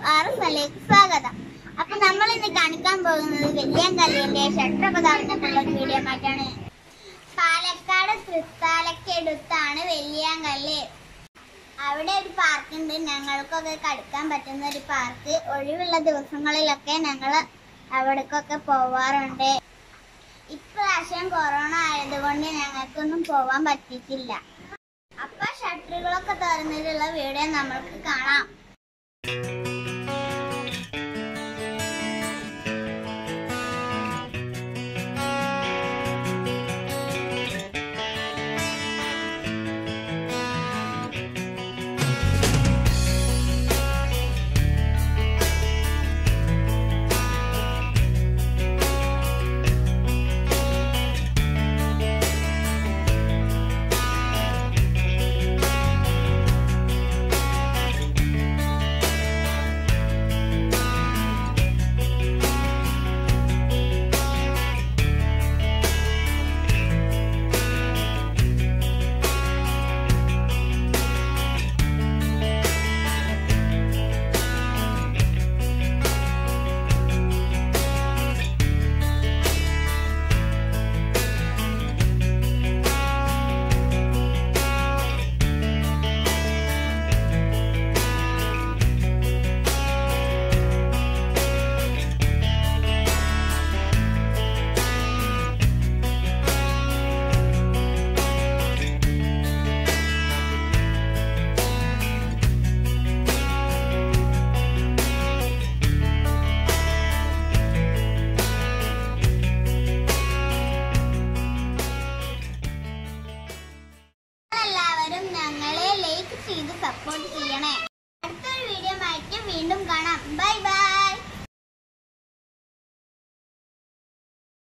ആറുമലേക്ക് സ്വാഗതം അപ്പൊ നമ്മൾ ഇന്ന് കാണിക്കാൻ പോകുന്നത് വെള്ളിയങ്കല്ലിന്റെ ഷട്ടറൊക്കെ തന്നിട്ടുള്ള ഒരു വീഡിയോ ആയിട്ടാണ് പാലക്കാട് തൃത്താലക്കടുത്താണ് വെള്ളിയാങ്കല്ല് അവിടെ ഒരു പാർക്ക് ഉണ്ട് ഞങ്ങൾക്കൊക്കെ കളിക്കാൻ പറ്റുന്ന ഒരു പാർക്ക് ഒഴിവുള്ള ദിവസങ്ങളിലൊക്കെ ഞങ്ങൾ അവിടേക്കൊക്കെ പോവാറുണ്ട് ഇപ്രാവശ്യം കൊറോണ ആയതുകൊണ്ട് ഞങ്ങൾക്കൊന്നും പോവാൻ പറ്റിയിട്ടില്ല അപ്പൊ ഷട്ടറുകളൊക്കെ തുറന്നിട്ടുള്ള വീഡിയോ നമ്മൾക്ക് കാണാം എല്ലാവരും ഞങ്ങളെ ലൈക്ക് ചെയ്ത് സപ്പോർട്ട് ചെയ്യണേ അടുത്തൊരു വീഡിയോ ആയിട്ട് വീണ്ടും കാണാം ബൈ ബൈ